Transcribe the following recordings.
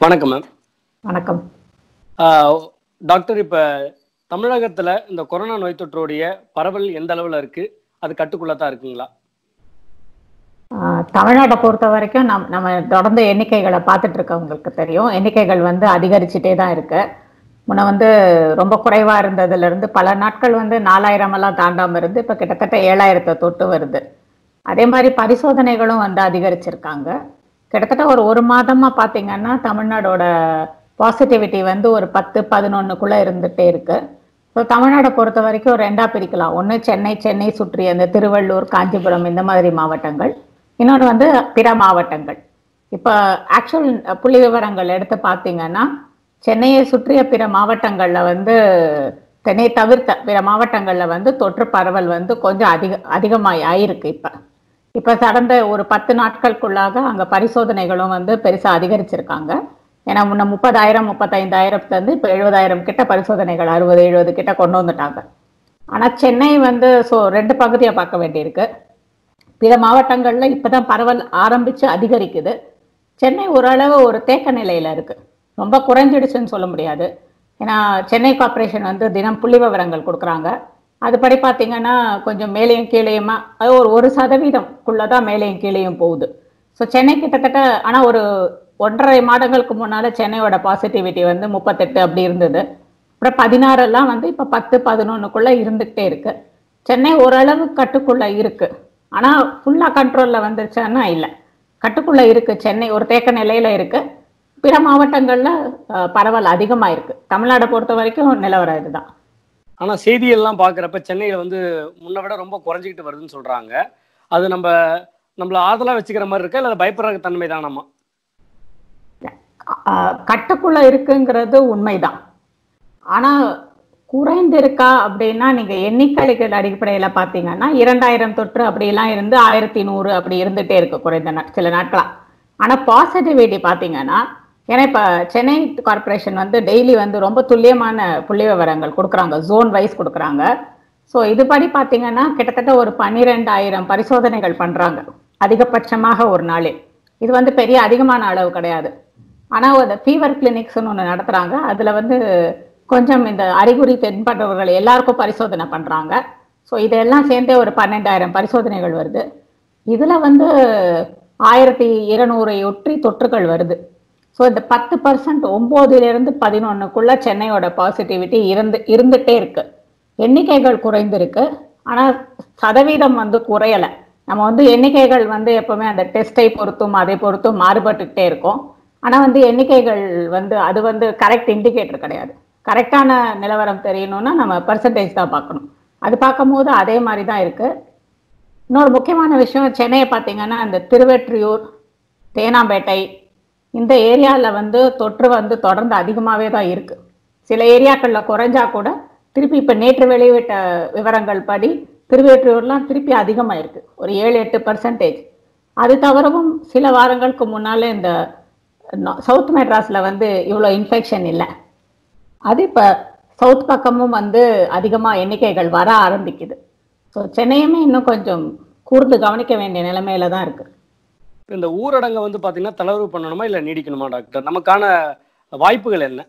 வணக்கம் மேம் வணக்கம் டாக்டர் இப்போ தமிழகத்தில் இந்த கொரோனா நோய் தொற்றுடைய பரவல் எந்த அளவில் இருக்கு அது கட்டுக்குள்ள தான் இருக்குங்களா ஆஹ் தமிழ்நாட்டை பொறுத்த வரைக்கும் நம் நம்ம தொடர்ந்து எண்ணிக்கைகளை பார்த்துட்டு இருக்கவங்களுக்கு தெரியும் எண்ணிக்கைகள் வந்து அதிகரிச்சுட்டே தான் இருக்கு முன்ன வந்து ரொம்ப குறைவா இருந்ததுல இருந்து பல நாட்கள் வந்து நாலாயிரம் எல்லாம் தாண்டாம இருந்து இப்ப கிட்டத்தட்ட ஏழாயிரத்தை தொட்டு வருது அதே மாதிரி பரிசோதனைகளும் வந்து அதிகரிச்சிருக்காங்க கிட்டத்தட்ட ஒரு ஒரு மாதமா பாத்தீங்கன்னா தமிழ்நாடோட பாசிட்டிவிட்டி வந்து ஒரு பத்து பதினொன்னுக்குள்ள இருந்துட்டே இருக்கு ஸோ தமிழ்நாடை பொறுத்த வரைக்கும் ரெண்டா பிரிக்கலாம் ஒன்று சென்னை சென்னை சுற்றி அந்த திருவள்ளூர் காஞ்சிபுரம் இந்த மாதிரி மாவட்டங்கள் இன்னொன்று வந்து பிற மாவட்டங்கள் இப்போ ஆக்சுவல் புள்ளி விவரங்கள் எடுத்து பார்த்தீங்கன்னா சென்னையை சுற்றிய பிற மாவட்டங்களில் வந்து சென்னை தவிர்த்த பிற மாவட்டங்களில் வந்து தொற்று பரவல் வந்து கொஞ்சம் அதிக அதிகமாகி ஆயிருக்கு இப்போ இப்போ கடந்த ஒரு பத்து நாட்களுக்குள்ளாக அங்கே பரிசோதனைகளும் வந்து பெருசாக அதிகரிச்சிருக்காங்க ஏன்னா முன்ன முப்பதாயிரம் முப்பத்தைந்தாயிரத்துலேருந்து இப்போ எழுபதாயிரம் கிட்ட பரிசோதனைகள் அறுபது எழுபது கிட்ட கொண்டு வந்துட்டாங்க ஆனால் சென்னை வந்து ஸோ ரெண்டு பகுதியை பார்க்க வேண்டியிருக்கு பிற மாவட்டங்கள்ல இப்பதான் பரவல் ஆரம்பிச்சு அதிகரிக்குது சென்னை ஓரளவு ஒரு தேக்க நிலையில இருக்கு ரொம்ப குறைஞ்சிடுச்சுன்னு சொல்ல முடியாது ஏன்னா சென்னை கார்ப்பரேஷன் வந்து தினம் புள்ளி விவரங்கள் கொடுக்குறாங்க அதுபடி பார்த்தீங்கன்னா கொஞ்சம் மேலேயும் கீழேயுமா அது ஒரு ஒரு சதவீதம்குள்ளதான் மேலேயும் கீழேயும் போகுது ஸோ சென்னை கிட்டத்தட்ட ஆனால் ஒரு ஒன்றரை மாதங்களுக்கு முன்னால சென்னையோட பாசிட்டிவிட்டி வந்து முப்பத்தெட்டு அப்படி இருந்தது அப்புறம் பதினாறெல்லாம் வந்து இப்போ பத்து பதினொன்றுக்குள்ள இருந்துகிட்டே இருக்கு சென்னை ஓரளவு கட்டுக்குள்ள இருக்கு ஆனா ஃபுல்லா கண்ட்ரோல்ல வந்துருச்சான்னா இல்லை கட்டுக்குள்ள இருக்கு சென்னை ஒரு தேக்க நிலையில இருக்கு பிற மாவட்டங்கள்ல அஹ், பரவல் அதிகமா இருக்கு தமிழ்நாடை பொறுத்த வரைக்கும் நிலவரம் இதுதான் ஆனால் செய்தியெல்லாம் பார்க்குறப்ப சென்னையில் வந்து முன்னை விட ரொம்ப குறைஞ்சிக்கிட்டு வருதுன்னு சொல்கிறாங்க அது நம்ம நம்மள ஆதலாக வச்சுக்கிற மாதிரி இருக்கா இல்லை பயப்படுற தன்மை தானாமா அஹ், கட்டுக்குள்ள இருக்குங்கிறது உண்மைதான் ஆனா குறைந்திருக்கா அப்படின்னா நீங்க எண்ணிக்கைகள் அடிப்படையில பாத்தீங்கன்னா இரண்டாயிரம் தொற்று அப்படிலாம் இருந்து ஆயிரத்தி நூறு அப்படி இருந்துட்டே இருக்கு குறைந்த நாட் சில நாட்களா ஆனா பாசிட்டிவிட்டி பாத்தீங்கன்னா ஏன்னா இப்ப சென்னை கார்ப்பரேஷன் வந்து டெய்லி வந்து ரொம்ப துல்லியமான புள்ளி விவரங்கள் கொடுக்குறாங்க ஜோன் வைஸ் கொடுக்குறாங்க ஸோ இதுபடி பார்த்தீங்கன்னா கிட்டத்தட்ட ஒரு பன்னிரெண்டாயிரம் பரிசோதனைகள் பண்றாங்க அதிகபட்சமாக ஒரு நாளில் இது வந்து பெரிய அதிகமான அளவு கிடையாது ஆனால் அந்த ஃபீவர் கிளினிக்ஸ்னு ஒன்று நடத்துகிறாங்க அதில் வந்து கொஞ்சம் இந்த அறிகுறி தென்பட்டவர்கள் எல்லாருக்கும் பரிசோதனை பண்ணுறாங்க ஸோ இதெல்லாம் சேர்ந்தே ஒரு பன்னெண்டாயிரம் பரிசோதனைகள் வருது இதில் வந்து ஆயிரத்தி இருநூறை ஒற்றி தொற்றுகள் வருது ஸோ இந்த பத்து பர்சன்ட் ஒம்போதுலேருந்து பதினொன்றுக்குள்ள சென்னையோட பாசிட்டிவிட்டி இருந்து இருந்துகிட்டே இருக்கு எண்ணிக்கைகள் குறைந்திருக்கு ஆனால் சதவீதம் வந்து குறையலை நம்ம வந்து எண்ணிக்கைகள் வந்து எப்பவுமே அந்த டெஸ்ட்டை பொறுத்தும் அதை பொறுத்தும் மாறுபட்டுக்கிட்டே இருக்கும் ஆனால் வந்து எண்ணிக்கைகள் வந்து அது வந்து கரெக்ட் இண்டிகேட்டர் கிடையாது கரெக்டான நிலவரம் தெரியணும்னா நம்ம பர்சன்டேஜ் தான் பார்க்கணும் அது பார்க்கும்போது அதே மாதிரி தான் இருக்கு இன்னொரு முக்கியமான விஷயம் சென்னையை பார்த்தீங்கன்னா இந்த திருவெற்றியூர் தேனாம்பேட்டை இந்த ஏரியாவில் வந்து தொற்று வந்து தொடர்ந்து அதிகமாகவே தான் இருக்கு சில ஏரியாக்களில் குறைஞ்சா கூட திருப்பி இப்போ நேற்று வெளியிட்ட விவரங்கள் படி திருவெற்றியூர்லாம் திருப்பி அதிகமாக இருக்கு ஒரு ஏழு எட்டு பர்சன்டேஜ் அது தவிரவும் சில வாரங்களுக்கு முன்னாலே இந்த நா- சவுத் மெட்ராஸில் வந்து இவ்வளோ இன்ஃபெக்ஷன் இல்லை அது இப்போ சவுத் பக்கமும் வந்து அதிகமாக எண்ணிக்கைகள் வர ஆரம்பிக்குது ஸோ சென்னையுமே இன்னும் கொஞ்சம் கூர்ந்து கவனிக்க வேண்டிய நிலைமையில தான் இருக்கு இந்த ஊரடங்கை வந்து பார்த்தீங்கன்னா தளர்வு பண்ணணுமா இல்லை நீடிக்கணுமா டாக்டர் நமக்கான வாய்ப்புகள் என்ன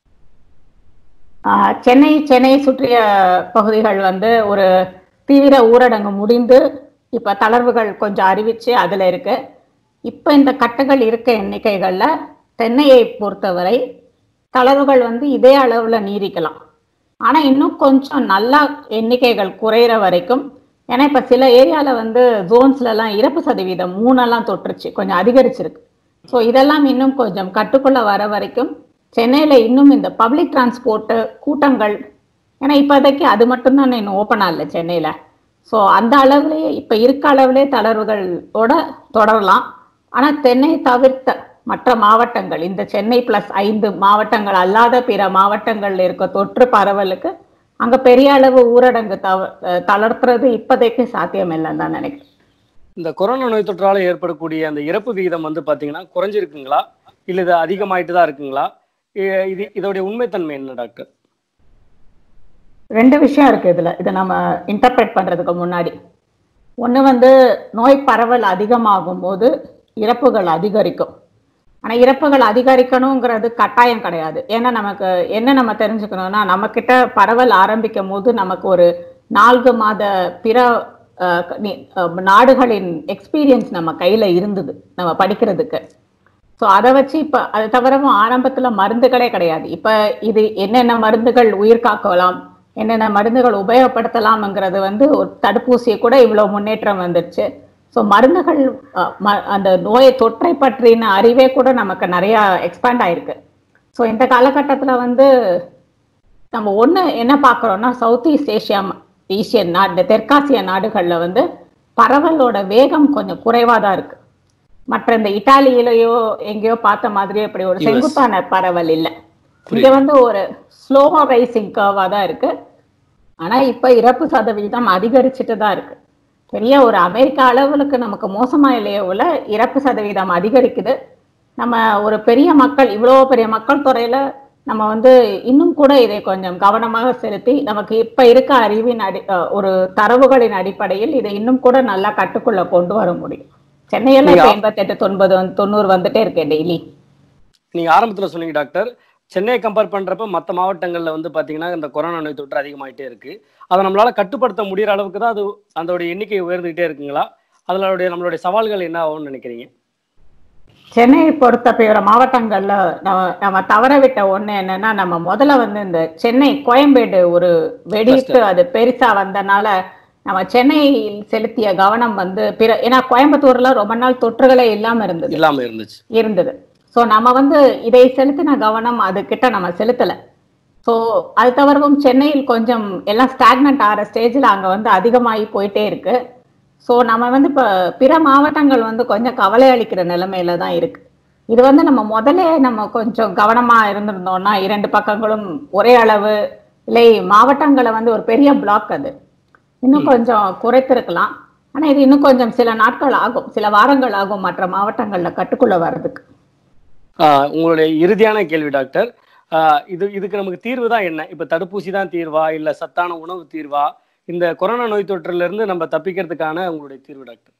ஆஹ் சென்னை சென்னையை சுற்றிய பகுதிகள் வந்து ஒரு தீவிர ஊரடங்கு முடிந்து இப்போ தளர்வுகள் கொஞ்சம் அறிவிச்சு அதில் இருக்கு இப்போ இந்த கட்டுகள் இருக்க எண்ணிக்கைகளில் சென்னையை பொறுத்தவரை தளர்வுகள் வந்து இதே அளவில் நீடிக்கலாம் ஆனால் இன்னும் கொஞ்சம் நல்லா எண்ணிக்கைகள் குறையிற வரைக்கும் ஏன்னா இப்போ சில ஏரியாவில் வந்து ஜோன்ஸ்லலாம் இறப்பு சதவீதம் மூணெல்லாம் தொற்றுச்சு கொஞ்சம் அதிகரிச்சிருக்கு ஸோ இதெல்லாம் இன்னும் கொஞ்சம் கட்டுக்குள்ள வர வரைக்கும் சென்னையில் இன்னும் இந்த பப்ளிக் டிரான்ஸ்போர்ட்டு கூட்டங்கள் ஏன்னா இப்போதைக்கு அது மட்டும்தான் இன்னும் ஓப்பன் ஆகல சென்னையில் ஸோ அந்த அளவுலேயே இப்போ இருக்க அளவுலே தளர்வுகளோட தொடரலாம் ஆனால் சென்னை தவிர்த்த மற்ற மாவட்டங்கள் இந்த சென்னை ப்ளஸ் ஐந்து மாவட்டங்கள் அல்லாத பிற மாவட்டங்கள்ல இருக்க தொற்று பரவலுக்கு அங்க பெரிய அளவு ஊரடங்கு தவ அஹ் தளர்த்துறது இப்போதைக்கு சாத்தியம் இல்லைன்னு தான் நினைக்கிறேன் இந்த கொரோனா நோய் தொற்றால ஏற்படக்கூடிய அந்த இறப்பு விகிதம் வந்து பார்த்தீங்கன்னா குறைஞ்சிருக்குங்களா இல்லை இது அதிகமாயிட்டு தான் இருக்குங்களா இ- இது இதோடைய உண்மைத்தன்மை என்ன டாக்டர் ரெண்டு விஷயம் இருக்கு இதுல இதை நம்ம இன்டர்பிரேட் பண்றதுக்கு முன்னாடி ஒண்ணு வந்து நோய் பரவல் அதிகமாகும் போது இறப்புகள் அதிகரிக்கும் ஆனா இறப்புகள் அதிகரிக்கணுங்கிறது கட்டாயம் கிடையாது ஏன்னா நமக்கு என்ன நம்ம தெரிஞ்சுக்கணும்னா நம்ம கிட்ட பரவல் ஆரம்பிக்கும் போது நமக்கு ஒரு நான்கு மாத பிற அஹ், நி- அஹ், நாடுகளின் எக்ஸ்பீரியன்ஸ் நம்ம கையில இருந்தது நம்ம படிக்கிறதுக்கு ஸோ அதை வச்சு இப்போ அது தவிரவும் ஆரம்பத்தில் மருந்துகளே கிடையாது இப்போ இது என்னென்ன மருந்துகள் உயிர் காக்கலாம் என்னென்ன மருந்துகள் உபயோகப்படுத்தலாம்ங்கிறது வந்து ஒரு தடுப்பூசியை கூட இவ்வளோ முன்னேற்றம் வந்துருச்சு ஸோ மருந்துகள் அஹ், ம- அந்த நோயை தொற்றை பற்றின அறிவே கூட நமக்கு நிறையா எக்ஸ்பேண்ட் ஆயிருக்கு ஸோ இந்த காலகட்டத்தில் வந்து நம்ம ஒன்று என்ன பார்க்குறோம்னா சவுத் ஈஸ்ட் ஏஷியா ஏசியன் நாடு தெற்காசிய நாடுகளில் வந்து பரவலோட வேகம் கொஞ்சம் குறைவாக தான் இருக்கு மற்ற இந்த இட்டாலியிலயோ எங்கேயோ பார்த்த மாதிரி அப்படி ஒரு US. செங்குத்தான பரவல் இல்லை இங்க வந்து ஒரு ஸ்லோ ரைசிங் கர்வா தான் இருக்கு ஆனா இப்ப இறப்பு சதவீதம் அதிகரிச்சுட்டு தான் இருக்கு பெரிய ஒரு அமெரிக்கா அளவுக்கு நமக்கு மோசமா இல்லையோ உள்ள இறப்பு சதவீதம் அதிகரிக்குது நம்ம ஒரு பெரிய மக்கள் இவ்வளோ பெரிய மக்கள் துறையில நம்ம வந்து இன்னும் கூட இதை கொஞ்சம் கவனமாக செலுத்தி நமக்கு இப்ப இருக்க அறிவின் அடி அஹ் ஒரு தரவுகளின் அடிப்படையில் இதை இன்னும் கூட நல்லா கட்டுக்குள்ள கொண்டு வர முடியும் சென்னையில இப்ப நீங்க- எண்பத்தெட்டு தொன்பது வந்து- தொண்ணூறு வந்துட்டே இருக்கேன் டெய்லி நீங்க ஆரம்பத்துல சொன்னீங்க டாக்டர் சென்னையை கம்பேர் பண்றப்ப மற்ற மாவட்டங்கள்ல வந்து பாத்தீங்கன்னா இந்த கொரோனா நோய் தொற்று அதிகமாயிட்டே இருக்கு அதை நம்மளால கட்டுப்படுத்த முடியற அளவுக்கு தான் அது அதோட எண்ணிக்கை உயர்ந்துகிட்டே இருக்குங்களா அதனுடைய நம்மளுடைய சவால்கள் என்ன ஆகும்னு நினைக்கிறீங்க சென்னையை பொறுத்த பிற மாவட்டங்கள்ல நம்ம நம்ம தவற விட்ட ஒண்ணு என்னன்னா நம்ம முதல்ல வந்து இந்த சென்னை கோயம்பேடு ஒரு வெடித்து அது பெருசா வந்தனால நம்ம சென்னையில் செலுத்திய கவனம் வந்து பிற ஏன்னா கோயம்புத்தூர்ல ரொம்ப நாள் தொற்றுகளே இல்லாம இருந்தது இல்லாம இருந்துச்சு இருந்தது ஸோ நம்ம வந்து இதை செலுத்தின கவனம் அது கிட்ட நம்ம செலுத்தல ஸோ அது தவிரவும் சென்னையில் கொஞ்சம் எல்லாம் ஸ்டாக்னட் ஆகிற ஸ்டேஜில் அங்கே வந்து அதிகமாகி போயிட்டே இருக்கு ஸோ நம்ம வந்து இப்போ பிற மாவட்டங்கள் வந்து கொஞ்சம் கவலை அளிக்கிற நிலைமையில தான் இருக்கு இது வந்து நம்ம முதல்ல நம்ம கொஞ்சம் கவனமா இருந்திருந்தோம்னா இரண்டு பக்கங்களும் ஒரே அளவு இல்லை மாவட்டங்களை வந்து ஒரு பெரிய பிளாக் அது இன்னும் கொஞ்சம் குறைத்திருக்கலாம் ஆனா இது இன்னும் கொஞ்சம் சில நாட்கள் ஆகும் சில வாரங்கள் ஆகும் மற்ற மாவட்டங்கள்ல கட்டுக்குள்ள வர்றதுக்கு ஆஹ் உங்களுடைய இறுதியான கேள்வி டாக்டர் ஆஹ் இது இதுக்கு நமக்கு தீர்வு தான் என்ன இப்ப தடுப்பூசி தான் தீர்வா இல்ல சத்தான உணவு தீர்வா இந்த கொரோனா நோய் தொற்றுல இருந்து நம்ம தப்பிக்கிறதுக்கான உங்களுடைய தீர்வு டாக்டர்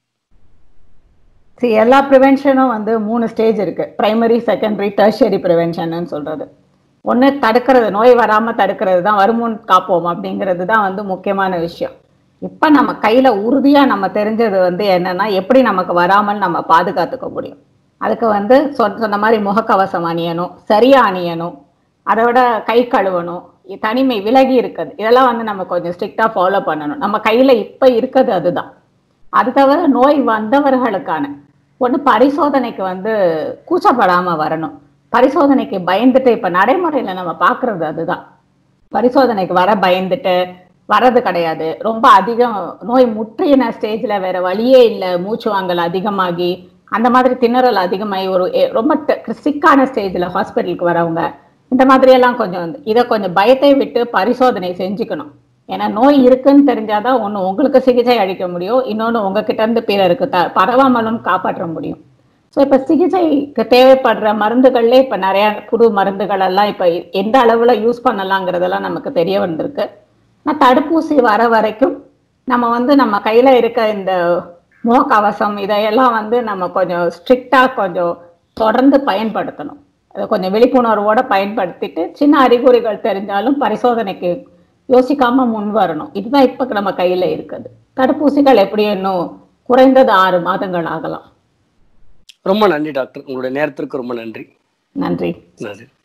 See, எல்லா ப்ரிவென்ஷனும் வந்து மூணு ஸ்டேஜ் இருக்கு பிரைமரி செகண்டரி டெர்ஷரி ப்ரிவென்ஷன் சொல்றது ஒண்ணு தடுக்கிறது நோய் வராம தடுக்கிறது தான் வருமுன் காப்போம் அப்படிங்கிறது தான் வந்து முக்கியமான விஷயம் இப்ப நம்ம கையில உறுதியா நம்ம தெரிஞ்சது வந்து என்னன்னா எப்படி நமக்கு வராமல் நம்ம பாதுகாத்துக்க முடியும் அதுக்கு வந்து சொன்ன சொன்ன மாதிரி முகக்கவசம் அணியணும் சரியா அணியணும் அதை விட கை கழுவணும் இ- தனிமை விலகி இருக்குது இதெல்லாம் வந்து நம்ம கொஞ்சம் ஸ்ட்ரிக்டா ஃபாலோ பண்ணணும் நம்ம கையில இப்ப இருக்கிறது அதுதான் அது தவிர நோய் வந்தவர்களுக்கான ஒன்று பரிசோதனைக்கு வந்து கூச்சப்படாம வரணும் பரிசோதனைக்கு பயந்துட்டு இப்ப நடைமுறையில நம்ம பார்க்கிறது அதுதான் பரிசோதனைக்கு வர பயந்துட்டு வர்றது கிடையாது ரொம்ப அதிகம் நோய் முற்றின ஸ்டேஜ்ல வேற வழியே இல்லை மூச்சு வாங்கல் அதிகமாகி அந்த மாதிரி திணறல் அதிகமாகி ஒரு எ- ரொம்ப சிக்கான ஸ்டேஜ்ல ஹாஸ்பிட்டலுக்கு வரவங்க இந்த மாதிரி எல்லாம் கொஞ்சம் வந்து இதை கொஞ்சம் பயத்தை விட்டு பரிசோதனை செஞ்சுக்கணும் ஏன்னா நோய் இருக்குன்னு தெரிஞ்சாதான் ஒண்ணு உங்களுக்கு சிகிச்சை அளிக்க முடியும் இன்னொன்னு உங்ககிட்ட இருந்து பிறருக்கு த பரவாமலும் காப்பாற்ற முடியும் ஸோ இப்போ சிகிச்சைக்கு தேவைப்படுற மருந்துகள்ல இப்போ நிறைய புது மருந்துகள் எல்லாம் இப்போ எந்த அளவுல யூஸ் பண்ணலாங்கிறதெல்லாம் நமக்கு தெரிய வந்திருக்கு ஆனால் தடுப்பூசி வர வரைக்கும் நம்ம வந்து நம்ம கையில இருக்க இந்த முகக்கவசம் இதையெல்லாம் வந்து நம்ம கொஞ்சம் ஸ்ட்ரிக்டா கொஞ்சம் தொடர்ந்து பயன்படுத்தணும் அதை கொஞ்சம் விழிப்புணர்வோட பயன்படுத்திட்டு சின்ன அறிகுறிகள் தெரிஞ்சாலும் பரிசோதனைக்கு யோசிக்காம முன் வரணும் இதுதான் இப்ப நம்ம கையில இருக்குது தடுப்பூசிகள் எப்படி இன்னும் குறைந்தது ஆறு மாதங்கள் ஆகலாம் ரொம்ப நன்றி டாக்டர் உங்களுடைய நேரத்திற்கு ரொம்ப நன்றி நன்றி நன்றி